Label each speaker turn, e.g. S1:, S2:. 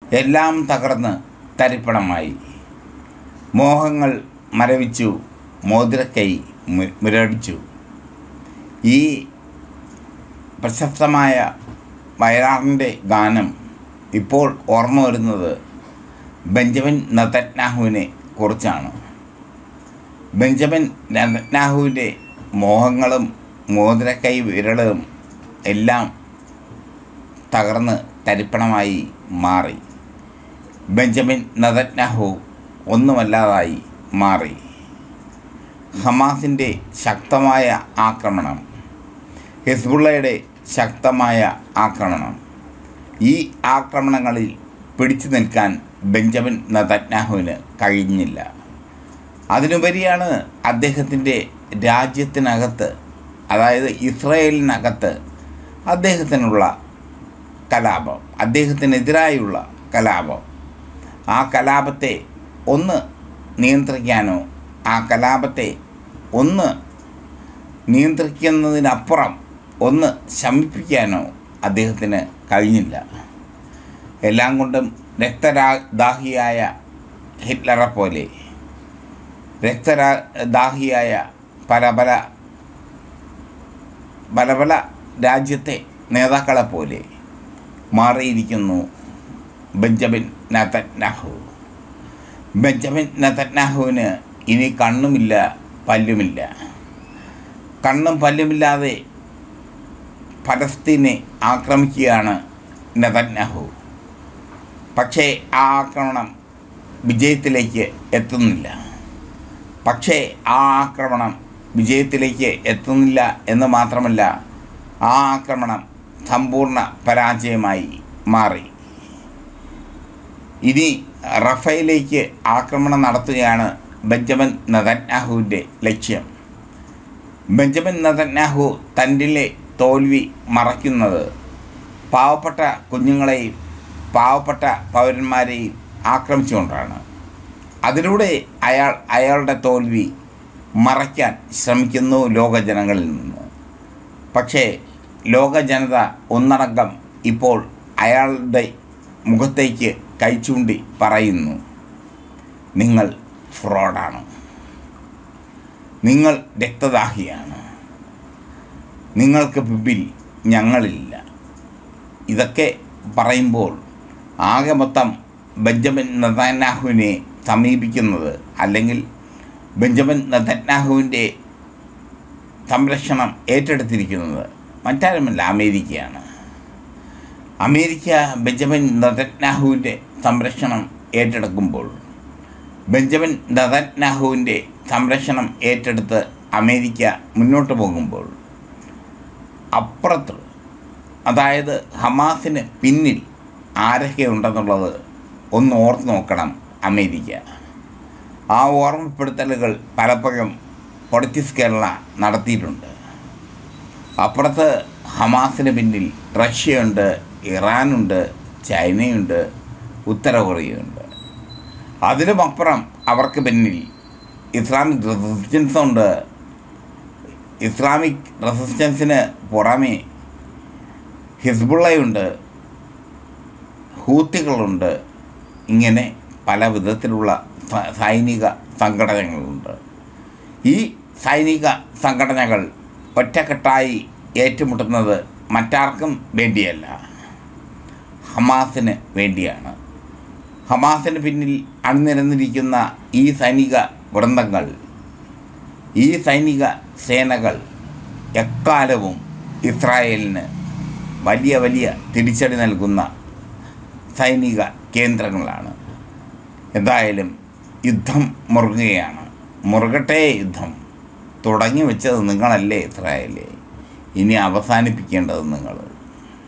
S1: എല്ലാം തകർന്ന് തരിപ്പണമായി മോഹങ്ങൾ മരവിച്ചു മോതിരക്കൈ മു- മുരടിച്ചു ഈ പ്രശസ്തമായ വയലാറിൻ്റെ ഗാനം ഇപ്പോൾ ഓർമ്മ വരുന്നത് ബെഞ്ചമിൻ നതന്യാഹുവിനെ കുറിച്ചാണ് ബെഞ്ചമിൻ നതന്യാഹുവിൻ്റെ മോഹങ്ങളും മോതിരക്കൈ വിരളും എല്ലാം തകർന്ന് തരിപ്പണമായി മാറി ബെഞ്ചമിൻ നതന്യാഹു ഒന്നുമല്ലാതായി മാറി ഹമാസിൻ്റെ ശക്തമായ ആക്രമണം ഹിസ്ബുള്ളയുടെ ശക്തമായ ആക്രമണം ഈ ആക്രമണങ്ങളിൽ പിടിച്ചു നിൽക്കാൻ ബെഞ്ചമിൻ നതന്യാഹുവിന് കഴിഞ്ഞില്ല അതിനുപരിയാണ് അദ്ദേഹത്തിൻ്റെ രാജ്യത്തിനകത്ത് അതായത് ഇസ്രയേലിനകത്ത് അദ്ദേഹത്തിനുള്ള കലാപം അദ്ദേഹത്തിനെതിരായുള്ള കലാപം ആ കലാപത്തെ ഒന്ന് നിയന്ത്രിക്കാനോ ആ കലാപത്തെ ഒന്ന് നിയന്ത്രിക്കുന്നതിനപ്പുറം ഒന്ന് ശമിപ്പിക്കാനോ അദ്ദേഹത്തിന് കഴിഞ്ഞില്ല എല്ലാം കൊണ്ടും രക്തരാ ദാഹിയായ ഹിറ്റ്ലറെ പോലെ രക്തരാ ദാഹിയായ പല പല പല പല രാജ്യത്തെ നേതാക്കളെ പോലെ മാറിയിരിക്കുന്നു ബെഞ്ചമിൻ നതന്യാഹു ബെഞ്ചമിൻ നതന്യാഹുവിന് ഇനി കണ്ണുമില്ല പല്ലുമില്ല കണ്ണും പല്ലുമില്ലാതെ ഫലസ്തീനെ ആക്രമിക്കുകയാണ് നെതന്യാഹു പക്ഷേ ആ ആക്രമണം വിജയത്തിലേക്ക് എത്തുന്നില്ല പക്ഷേ ആ ആക്രമണം വിജയത്തിലേക്ക് എത്തുന്നില്ല എന്ന് മാത്രമല്ല ആ ആക്രമണം സമ്പൂർണ്ണ പരാജയമായി മാറി ഇനി റഫയിലേക്ക് ആക്രമണം നടത്തുകയാണ് ബെഞ്ചമിൻ നതന്യാഹുവിൻ്റെ ലക്ഷ്യം ബെഞ്ചമിൻ നതന്യാഹു തൻ്റെ തോൽവി മറയ്ക്കുന്നത് പാവപ്പെട്ട കുഞ്ഞുങ്ങളെയും പാവപ്പെട്ട പൗരന്മാരെയും ആക്രമിച്ചുകൊണ്ടാണ് അതിലൂടെ അയാൾ അയാളുടെ തോൽവി മറയ്ക്കാൻ ശ്രമിക്കുന്നു ലോക ജനങ്ങളിൽ നിന്ന് പക്ഷേ ലോക ജനത ഒന്നടങ്കം ഇപ്പോൾ അയാളുടെ മുഖത്തേക്ക് കൈചൂണ്ടി പറയുന്നു നിങ്ങൾ ഫ്രോഡാണ് നിങ്ങൾ രക്തദാഹിയാണ് നിങ്ങൾക്ക് പിമ്പിൽ ഞങ്ങളില്ല ഇതൊക്കെ പറയുമ്പോൾ ആകെ മൊത്തം ബെഞ്ചമിൻ നതന്യാഹുവിനെ സമീപിക്കുന്നത് അല്ലെങ്കിൽ ബെഞ്ചമിൻ നതന്യാഹുവിൻ്റെ സംരക്ഷണം ഏറ്റെടുത്തിരിക്കുന്നത് മറ്റാരുമല്ല അമേരിക്കയാണ് അമേരിക്ക ബെഞ്ചമിൻ നതന്യാഹുവിൻ്റെ സംരക്ഷണം ഏറ്റെടുക്കുമ്പോൾ ബെഞ്ചമിൻ നതന്യാഹുവിൻ്റെ സംരക്ഷണം ഏറ്റെടുത്ത് അമേരിക്ക മുന്നോട്ട് പോകുമ്പോൾ അപ്പുറത്ത് അതായത് ഹമാസിന് പിന്നിൽ ആരൊക്കെ ഉണ്ടെന്നുള്ളത് ഒന്ന് ഓർത്ത് നോക്കണം അമേരിക്ക ആ ഓർമ്മപ്പെടുത്തലുകൾ പലപ്പോഴും പൊളിറ്റിക്സ് കേരള നടത്തിയിട്ടുണ്ട് അപ്പുറത്ത് ഹമാസിന് പിന്നിൽ റഷ്യയുണ്ട് ഇറാനുണ്ട് ചൈനയുണ്ട് ഉത്തര കൊറിയയുണ്ട് അതിനുമപ്പുറം അവർക്ക് പിന്നിൽ ഇസ്ലാമിക് റെസിസ്റ്റൻസ് ഉണ്ട് ഇസ്ലാമിക് റെസിസ്റ്റൻസിന് പുറമേ ഹിസ്ബുള്ളയുണ്ട് ഹൂത്തികളുണ്ട് ഇങ്ങനെ പല വിധത്തിലുള്ള സ- സൈനിക സംഘടനകളുണ്ട് ഈ സൈനിക സംഘടനകൾ ഒറ്റക്കെട്ടായി ഏറ്റുമുട്ടുന്നത് മറ്റാർക്കും വേണ്ടിയല്ല ഹമാസിന് വേണ്ടിയാണ് ഹമാസിന് പിന്നിൽ അണിനിരന്നിരിക്കുന്ന ഈ സൈനിക വൃന്ദങ്ങൾ ഈ സൈനിക സേനകൾ എക്കാലവും ഇസ്രായേലിന് വലിയ വലിയ തിരിച്ചടി നൽകുന്ന സൈനിക കേന്ദ്രങ്ങളാണ് എന്തായാലും യുദ്ധം മുറുകുകയാണ് മുറുകട്ടെ യുദ്ധം തുടങ്ങി വെച്ചത് നിങ്ങളല്ലേ ഇസ്രായേലേ ഇനി അവസാനിപ്പിക്കേണ്ടത് നിങ്ങൾ